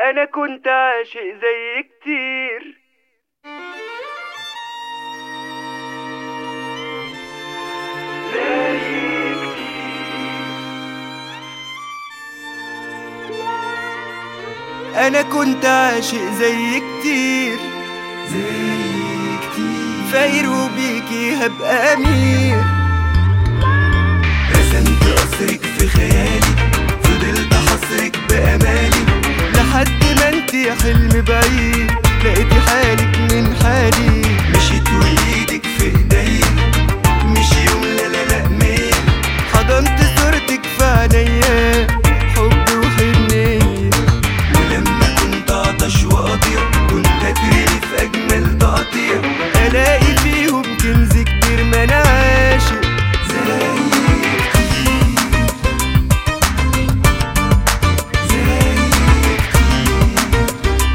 انا كنت عاشق زي كتير زي انا كنت عاشق زي كتير زي كتير فاير وبيكي هبقى امير رسمت قصرك في خيالي فضلت حصرك بأمالي لحد ما انتي حلم بعيد لقيتي حالك من حالي مشيت وإيدك في إيديا مش يوم لا لا لا ميل حضنت صورتك في عينيا حب وحنية ولما كنت عطش وقضية كنت أترمي في أجمل تقطيع الاقي فيهم كنز كبير ما انا عاشق زي كتير زي كتير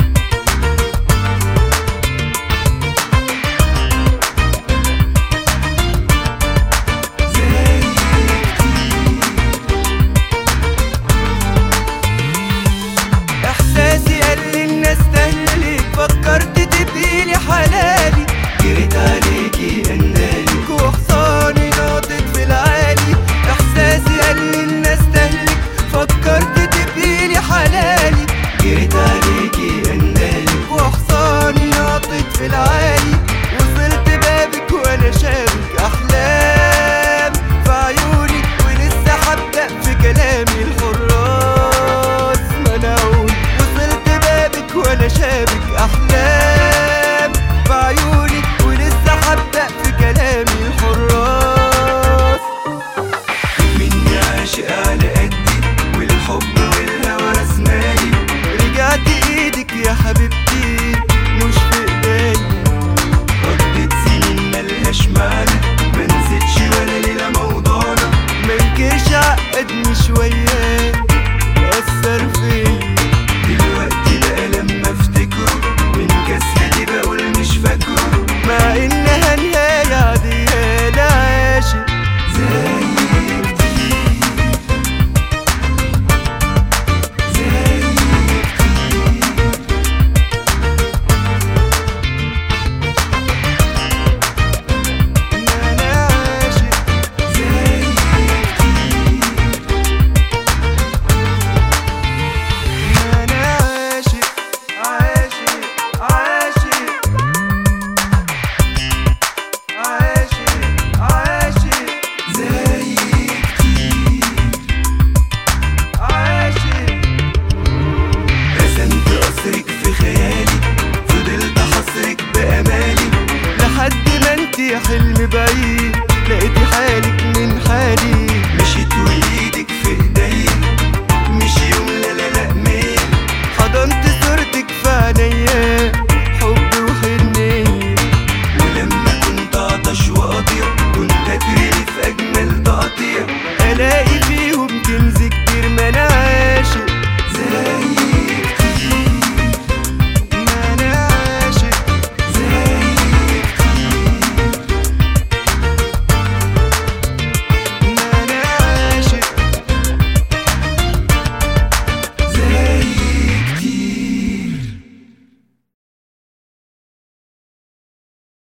زي كتير احساسي قال لي الناس تهلك فكرت تبقيلي حلالي جريت عليكي أندالي وحصاني ناطط في العالي احساسي قال لي الناس تهلك فكرت تبقيلي حلالي جريت عليكي أندالي وحصاني ناطط في العالي وصلت بابك وانا شابك احلام في عيوني ولسه هبدأ في كلامي الحراس منعوني وصلت بابك وانا شابك احلام في عيوني ولسه هبدأ في كلامي الحراس مني عاشق على قدي والحب والهوى رسمالي رجعت ايدك يا حبيبتي مش في ايديا قضيت سنين ملهاش معنى منسيتش ولا ليلة موضوعنا منكرش عقدني شوية أثر فيا دلوقتي بقى لما افتكره من كسرتي بقول مش فاكره مع إنها نهاية عادية أنا عاشق زي كتير زي كتير أنا عاشق زي كتير أنا عاشق عاشق عاشق عاشق عاشق زي كتير عاشق رسمت قصرك في خيالي فضلت حصرك بأمالي لحد ما انتي حلم